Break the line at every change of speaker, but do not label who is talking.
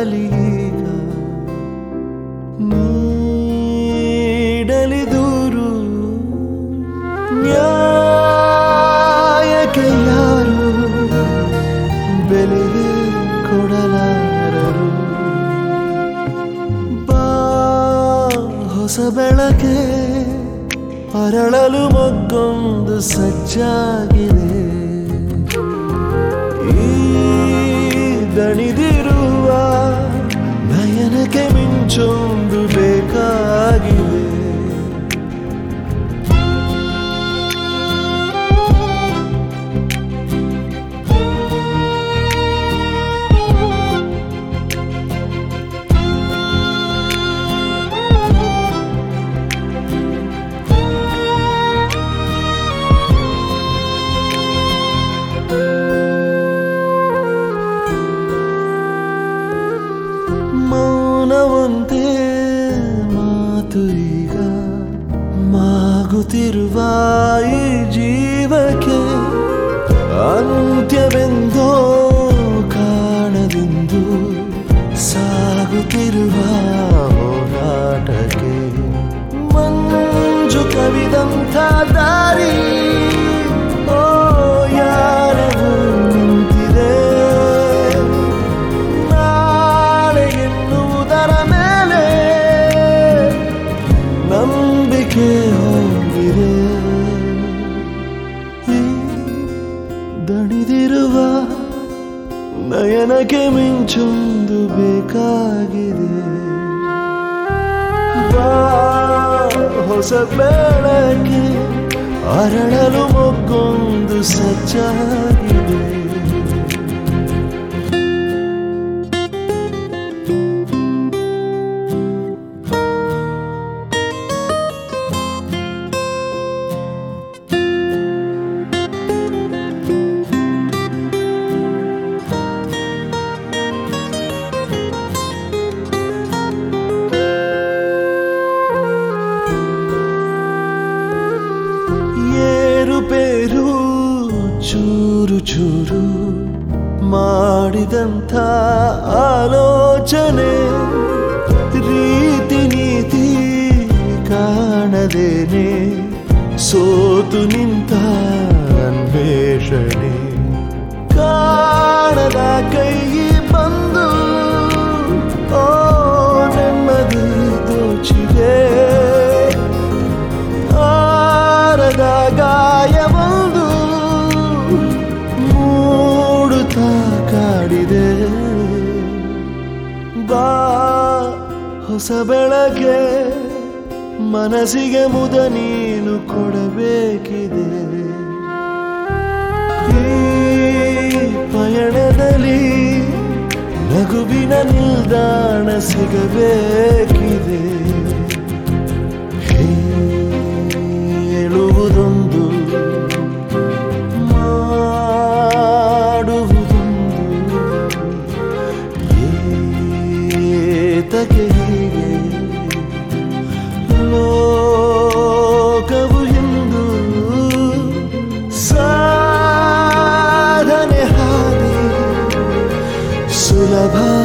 ಬರಲಿ ಈಗ ನೀಡಲಿ ದೂರು ನ್ಯಾಯಕ್ಕೆ ಯಾರು ಬೆಲೆ ಕೊಡಲಾರರು ಬಾ ಹೊಸ ಬೆಳಕೆ ಅರಳಲು ಮೊಗ್ಗೊಂದು ಸಜ್ಜಾಗಿದೆ ಈ ದಣಿದಿರುವ ನಯನಕ್ಕೆ ಮಿಂಚೊಂದು ಬೇಕಾಗಿದೆ ಮೌನವಂತೆ ಮಾತು ಈಗ ಮಾಗುತ್ತಿರುವ ಈ ಜೀವಕ್ಕೆ ಅಂತ್ಯವೆಂದೋ ಕಾಣದೆಂದು ಸಾಗುತ್ತಿರುವ ಹೋರಾಟಕ್ಕೆ ಮಂಜು ಕವಿದಂಥ ದಾರಿ ಓ ಯಾರವು ನಿಂತಿದೆ ನಾಳೆ ಎನ್ನುವುದರ ಮೇಲೆ ನಂಬಿಕೆ ಹೋಗಿದೆ ಈ ದಣಿದಿರುವ ನಯನಕ್ಕೆ ಮಿಂಚೊಂದು ಬೇಕಾಗಿದೆ ಬಾ ಹೊಸ ಬೆಳಕೆ ಅರಳಲು ಮೊಗ್ಗೊಂದು ಸಜ್ಜಾಗಿದೆ ಏರುಪೇರು ಚೂರು ಚೂರು ಮಾಡಿದಂಥ ಆಲೋಚನೆ ರೀತಿ ನೀತಿ ಕಾಣದೇನೆ ಸೋತು ನಿಂತ ಅನ್ವೇಷಣೆ ಕಾಣದ ಕೈ ಬಂದು ಓ ನೆಮ್ಮದಿ ದೋಚಿದೆ ಆರದ ಗಾಯವೊಂದು ಮೂಡುತ್ತಾ ಕಾಡಿದೆ ಬಾ ಹೊಸ ಬೆಳಗ್ಗೆ ಮನಸ್ಸಿಗೆ ಮುದ ನೀನು ಕೊಡಬೇಕಿದೆ ಈ ಪಯಣದಲ್ಲಿ ನಗುವಿನ ನಿಲ್ದಾಣ ಸಿಗಬೇಕಿದೆ ಹೇಳುವುದೊಂದು ಮಾಡುವುದೊಂದು ಏತಕ್ಕೆ ಹೀಗೆ ಲೋಕವು ಎಂದು ಸಾಧನೆ ಹಾದಿ ಸುಲಭ